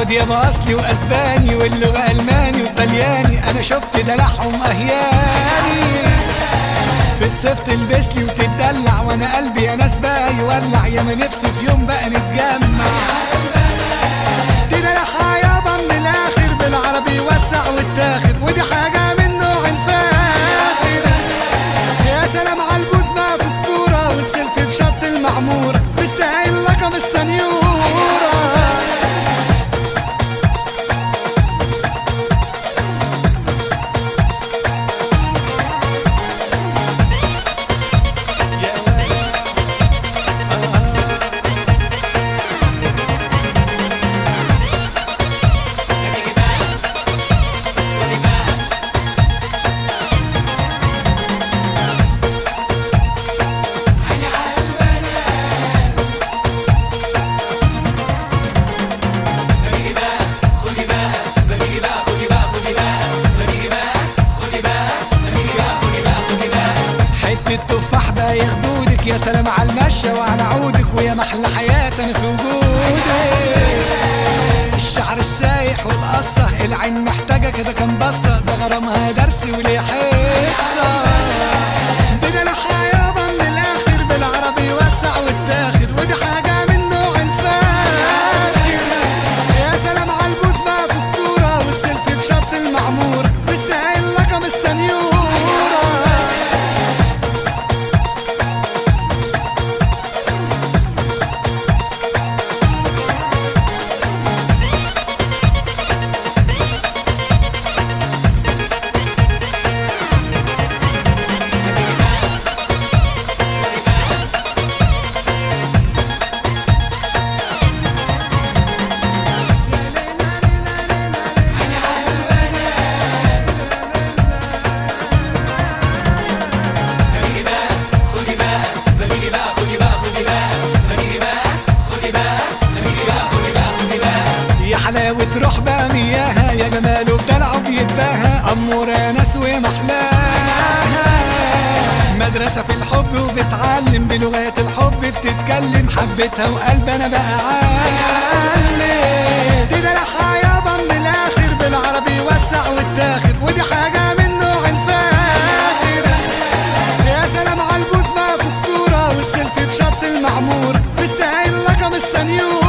عربي يابا اصلي واسباني واللغه الماني وطلياني انا شفت دلعهم اهياني في الصيف تلبسلي وتتدلع وانا قلبي يا ناس بقى يولع يا ما نفسي في يوم بقى نتجمع دي دلعها يابا من الاخر بالعربي وسع واتاخد ودي حاجه من نوع الفاخر يا سلام على البوز ما في الصوره والسيلفي في شط المعموره مستاهل لقب السنيوره حتة تفاح بقى ياخدودك يا سلام على المشة وعلى عودك ويا محلى حياة انا في وجودك الشعر السايح والقصة العين محتاجة كده كام بصة ده غرامها درس وليه حصة بدلعها يابا من الاخر بالعربي وسع واتاخد ودي حاجة من نوع الفاخر يا سلام على البوس بقى في الصورة والسيلفي في شط المعمور مستاهل لقب السنيورة يا حلاوة روح بقى مياها يا جماله بدلعه بيتباهى أمورة ناس ومحلاها مدرسة في الحب وبتعلم بلغات الحب بتتكلم حبيتها وقلب أنا بقى عالم دي دلعها يابا من الآخر بالعربي وسع واتاخد ودي حاجة من نوع الفاخر يا سلام على البوس ما في الصورة والسيلفي في شط المعمور مستاهل لقب السنيور